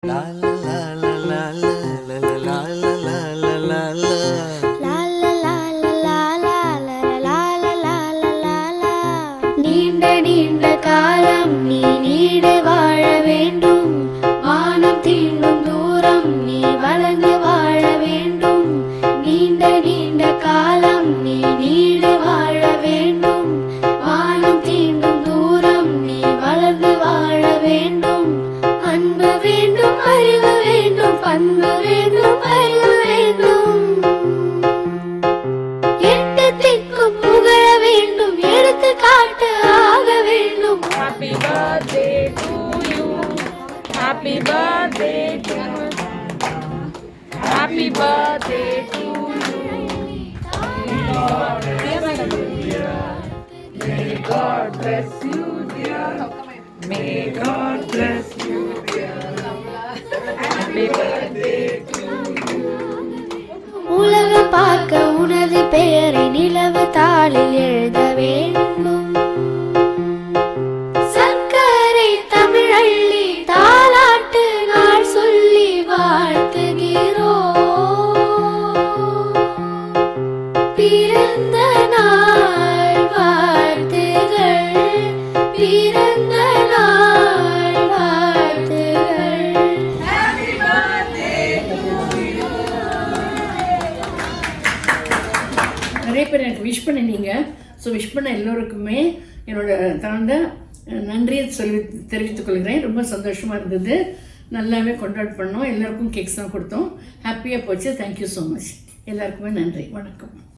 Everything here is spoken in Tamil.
La la la la la la la la la la la la la. நீண்ட நீண்ட காலம் நீ நீடு வாழ வேண்டும் வானம் தீண்டும் தூரம் நீ வளர்ந்து வாழ வேண்டும் நீண்ட நீண்ட காலம் நீ நீடு வாழ வேண்டும் வானம் தீண்டும் தூரம் நீ வளர்ந்து வாழ வேண்டும் அன்பு வேண்டும் அறிவு வேண்டும் பண்பு வேண்டும் அறிவு வேண்டும் எட்டு திக்கும் புகழ வேண்டும் எடுத்து காட்டு ஆக வேண்டும் Happy birthday to you. Happy birthday to Happy birthday to you. May God bless you, dear. May God bless you, dear. Happy birthday to உலகம் பார்க்க உனது பெயரை நிலவு தாளில் எழுத வேண்டும் சர்க்கரை தமிழள்ளி தாலாட்டு நாள் சொல்லி வாழ்த்துகிறோம் பிறந்த நாள் வாழ்த்துகள் பிறந்த நாள் வாழ்த்துகள் நிறைய பேர் எனக்கு விஷ் பண்ணினீங்க ஸோ விஷ் பண்ண எல்லோருக்குமே என்னோட தாழ்ந்த நன்றியை சொல்லி தெரிவித்துக் கொள்கிறேன் ரொம்ப சந்தோஷமாக இருந்தது நல்லாவே கொண்டாட் பண்ணோம் எல்லாருக்கும் கேக்ஸ் தான் கொடுத்தோம் ஹாப்பியாக போச்சு தேங்க்யூ ஸோ மச் எல்லாருக்குமே நன்றி வணக்கம்